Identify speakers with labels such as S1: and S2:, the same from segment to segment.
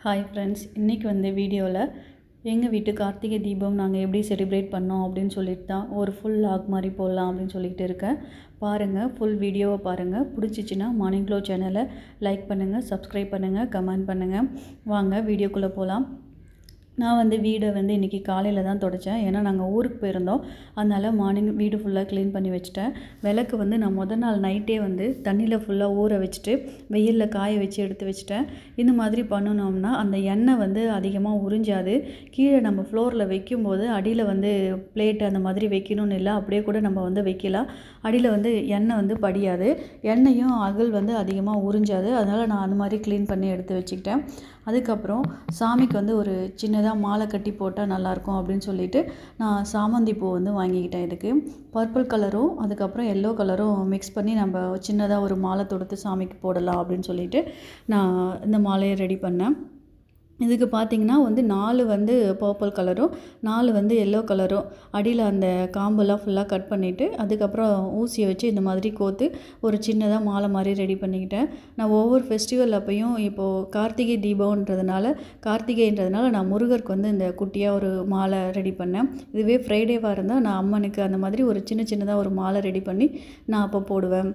S1: hi friends இன்றைக்கி வந்து வீடியோவில் எங்கள் வீட்டு கார்த்திகை தீபம் நாங்கள் எப்படி செலிப்ரேட் பண்ணோம் அப்படின்னு சொல்லிட்டு தான் ஒரு ஃபுல் லாக் மாதிரி போடலாம் அப்படின்னு சொல்லிட்டு இருக்கேன் பாருங்கள் ஃபுல் வீடியோவை பாருங்கள் பிடிச்சிச்சின்னா மார்னிங் க்ளோ சேனலை லைக் பண்ணுங்கள் சப்ஸ்கிரைப் பண்ணுங்கள் கமெண்ட் பண்ணுங்கள் வாங்க வீடியோக்குள்ளே போகலாம் நான் வந்து வீடை வந்து இன்றைக்கி காலையில் தான் தொடச்சேன் ஏன்னா நாங்கள் ஊருக்கு போயிருந்தோம் அதனால் மார்னிங் வீடு ஃபுல்லாக க்ளீன் பண்ணி வச்சுட்டேன் விளக்கு வந்து நான் முத நாள் நைட்டே வந்து தண்ணியில் ஃபுல்லாக ஊற வச்சுட்டு வெயிலில் காய வச்சு எடுத்து வச்சுட்டேன் இந்த மாதிரி பண்ணினோம்னா அந்த எண்ணெய் வந்து அதிகமாக உறிஞ்சாது கீழே நம்ம ஃப்ளோரில் வைக்கும்போது அடியில் வந்து பிளேட் அந்த மாதிரி வைக்கணும்னு இல்லை அப்படியே கூட நம்ம வந்து வைக்கலாம் அடியில் வந்து எண்ணெய் வந்து படியாது எண்ணெயும் அகல் வந்து அதிகமாக உறிஞ்சாது அதனால் நான் அந்த மாதிரி க்ளீன் பண்ணி எடுத்து வச்சுக்கிட்டேன் அதுக்கப்புறம் சாமிக்கு வந்து ஒரு சின்னதாக மாலை கட்டி போட்டால் நல்லாயிருக்கும் அப்படின்னு சொல்லிட்டு நான் சாமந்தி பூ வந்து வாங்கிக்கிட்டேன் இதுக்கு பர்பிள் கலரும் அதுக்கப்புறம் எல்லோ கலரும் மிக்ஸ் பண்ணி நம்ம சின்னதாக ஒரு மாலை தொடுத்து சாமிக்கு போடலாம் அப்படின்னு சொல்லிட்டு நான் இந்த மாலையை ரெடி பண்ணேன் இதுக்கு பார்த்திங்கன்னா வந்து நாலு வந்து பர்பிள் கலரும் நாலு வந்து எல்லோ கலரும் அடியில் அந்த காம்பெல்லாம் ஃபுல்லாக கட் பண்ணிவிட்டு அதுக்கப்புறம் ஊசியை வச்சு இந்த மாதிரி கோத்து ஒரு சின்னதாக மாலை மாதிரி ரெடி பண்ணிக்கிட்டேன் நான் ஒவ்வொரு ஃபெஸ்டிவல் அப்பையும் இப்போது கார்த்திகை தீபம்ன்றதுனால கார்த்திகைன்றதுனால நான் முருகருக்கு வந்து இந்த குட்டியாக ஒரு மாலை ரெடி பண்ணேன் இதுவே ஃப்ரைடேவாக இருந்தால் நான் அம்மனுக்கு அந்த மாதிரி ஒரு சின்ன சின்னதாக ஒரு மாலை ரெடி பண்ணி நான் அப்போ போடுவேன்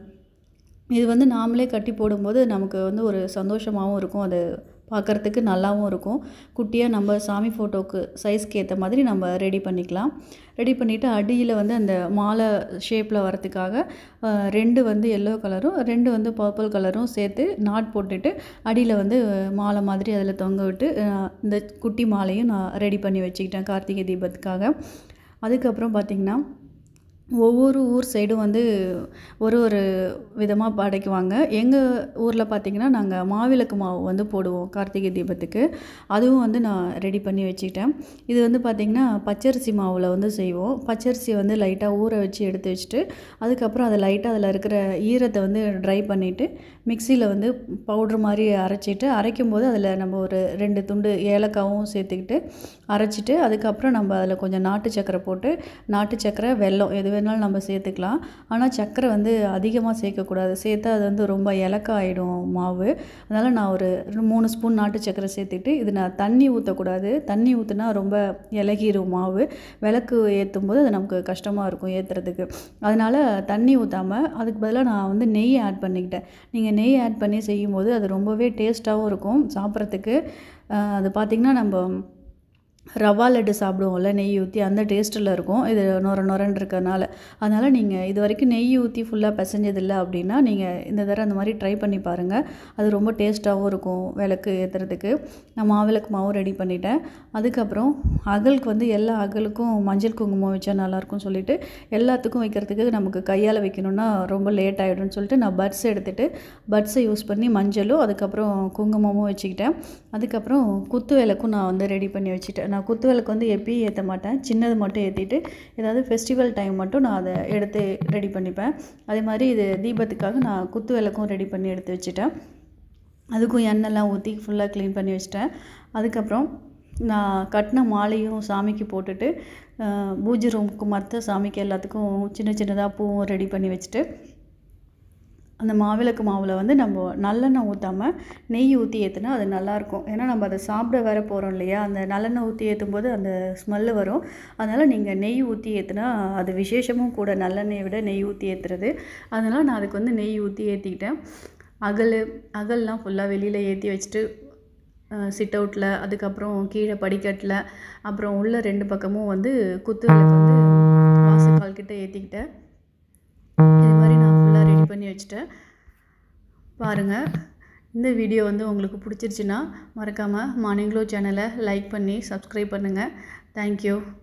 S1: இது வந்து நாமளே கட்டி போடும்போது நமக்கு வந்து ஒரு சந்தோஷமாகவும் இருக்கும் அது பார்க்குறதுக்கு நல்லாவும் இருக்கும் குட்டியாக நம்ம சாமி ஃபோட்டோவுக்கு சைஸ்க்கு ஏற்ற மாதிரி நம்ம ரெடி பண்ணிக்கலாம் ரெடி பண்ணிவிட்டு அடியில் வந்து அந்த மாலை ஷேப்பில் வரத்துக்காக ரெண்டு வந்து எல்லோ கலரும் ரெண்டு வந்து பர்பிள் கலரும் சேர்த்து நாட் போட்டுட்டு அடியில் வந்து மாலை மாதிரி அதில் தொங்க விட்டு இந்த குட்டி மாலையும் நான் ரெடி பண்ணி வச்சுக்கிட்டேன் கார்த்திகை தீபத்துக்காக அதுக்கப்புறம் பார்த்திங்கன்னா ஒவ்வொரு ஊர் சைடும் வந்து ஒரு ஒரு விதமாக படைக்குவாங்க எங்கள் ஊரில் பார்த்திங்கன்னா நாங்கள் மாவிளக்கு மாவு வந்து போடுவோம் கார்த்திகை தீபத்துக்கு அதுவும் வந்து நான் ரெடி பண்ணி வச்சுக்கிட்டேன் இது வந்து பார்த்திங்கன்னா பச்சரிசி மாவில் வந்து செய்வோம் பச்சரிசியை வந்து லைட்டாக ஊற வச்சு எடுத்து வச்சுட்டு அதுக்கப்புறம் அதை லைட்டாக அதில் இருக்கிற ஈரத்தை வந்து ட்ரை பண்ணிவிட்டு மிக்சியில் வந்து பவுட்ரு மாதிரி அரைச்சிட்டு அரைக்கும் போது அதில் நம்ம ஒரு ரெண்டு துண்டு ஏலக்காவும் சேர்த்துக்கிட்டு அரைச்சிட்டு அதுக்கப்புறம் நம்ம அதில் கொஞ்சம் நாட்டு சக்கரை போட்டு நாட்டு சக்கரை வெல்லம் எது வேணாலும் நம்ம சேர்த்துக்கலாம் ஆனால் சக்கரை வந்து அதிகமாக சேர்க்கக்கூடாது சேர்த்தா அது வந்து ரொம்ப இலக்க ஆகிடும் மாவு அதனால் நான் ஒரு மூணு ஸ்பூன் நாட்டு சக்கரை சேர்த்துட்டு இது நான் தண்ணி ஊற்றக்கூடாது தண்ணி ஊற்றுனா ரொம்ப இலகிரும் மாவு விளக்கு ஏற்றும் போது அது நமக்கு கஷ்டமாக இருக்கும் ஏற்றுறதுக்கு அதனால் தண்ணி ஊற்றாமல் அதுக்கு பதிலாக நான் வந்து நெய் ஆட் பண்ணிக்கிட்டேன் நீங்கள் நெய் ஆட் பண்ணி செய்யும்போது அது ரொம்பவே டேஸ்ட்டாகவும் இருக்கும் சாப்பிட்றதுக்கு அது பார்த்திங்கன்னா நம்ம ரவா லட்டு சாப்பிடுவோம்ல நெய் ஊற்றி அந்த டேஸ்ட்டில் இருக்கும் இது நொர நொரன்னு இருக்கிறதுனால அதனால் நீங்கள் இது வரைக்கும் நெய் ஊற்றி ஃபுல்லாக பிசைஞ்சதில்லை அப்படின்னா நீங்கள் இந்த தடவை அந்த மாதிரி ட்ரை பண்ணி பாருங்கள் அது ரொம்ப டேஸ்ட்டாகவும் இருக்கும் விளக்கு ஏற்றுறதுக்கு நான் மாவிளக்கு மாவும் ரெடி பண்ணிட்டேன் அதுக்கப்புறம் அகலுக்கு வந்து எல்லா அகலுக்கும் மஞ்சள் குங்குமம் வச்சா நல்லாயிருக்கும் சொல்லிட்டு எல்லாத்துக்கும் வைக்கிறதுக்கு நமக்கு கையால் வைக்கணுன்னா ரொம்ப லேட் ஆகிடும்னு சொல்லிட்டு நான் பட்ஸ் எடுத்துகிட்டு பட்ஸை யூஸ் பண்ணி மஞ்சளும் அதுக்கப்புறம் குங்குமமும் வச்சுக்கிட்டேன் அதுக்கப்புறம் குத்து விளக்கும் நான் வந்து ரெடி பண்ணி வச்சுட்டேன் நான் குத்து விளக்கு வந்து எப்பயும் ஏற்ற மாட்டேன் சின்னது மட்டும் ஏற்றிட்டு ஏதாவது ஃபெஸ்டிவல் டைம் மட்டும் நான் அதை எடுத்து ரெடி பண்ணிப்பேன் அதே மாதிரி இது தீபத்துக்காக நான் குத்து விளக்கும் ரெடி பண்ணி எடுத்து வச்சுட்டேன் அதுக்கும் எண்ணெய்லாம் ஊற்றி ஃபுல்லாக க்ளீன் பண்ணி வச்சிட்டேன் அதுக்கப்புறம் நான் கட்டின மாலையும் சாமிக்கு போட்டுட்டு பூஜை ரூமுக்கு மற்ற சாமிக்கு எல்லாத்துக்கும் சின்ன சின்னதாக பூவும் ரெடி பண்ணி வச்சுட்டு அந்த மாவிளக்கு மாவில் வந்து நம்ம நல்லெண்ணெய் ஊற்றாமல் நெய் ஊற்றி ஏற்றுனா அது நல்லாயிருக்கும் ஏன்னா நம்ம அதை சாப்பிட வேற போகிறோம் இல்லையா அந்த நல்லெண்ணெய் ஊற்றி ஏற்றும் போது அந்த ஸ்மெல்லு வரும் அதனால் நீங்கள் நெய் ஊற்றி ஏற்றுனா அது விசேஷமும் கூட நல்லெண்ணெயை விட நெய் ஊற்றி ஏற்றுறது அதனால் நான் அதுக்கு வந்து நெய் ஊற்றி ஏற்றிக்கிட்டேன் அகல் அகல்லாம் ஃபுல்லாக வெளியில் ஏற்றி வச்சுட்டு சிட் அவுட்டில் அதுக்கப்புறம் கீழே படிக்கட்டில் அப்புறம் உள்ள ரெண்டு பக்கமும் வந்து குத்து விளக்கு வந்து வாசக்கால் கிட்ட ஏற்றிக்கிட்டேன் இது மாதிரி நான் ஃபுல்லாக ரெடி பண்ணி வச்சுட்டேன் பாருங்கள் இந்த வீடியோ வந்து உங்களுக்கு பிடிச்சிருச்சுன்னா மறக்காமல் மார்னிங் க்ளோ சேனலை லைக் பண்ணி சப்ஸ்கிரைப் பண்ணுங்கள் தேங்க்யூ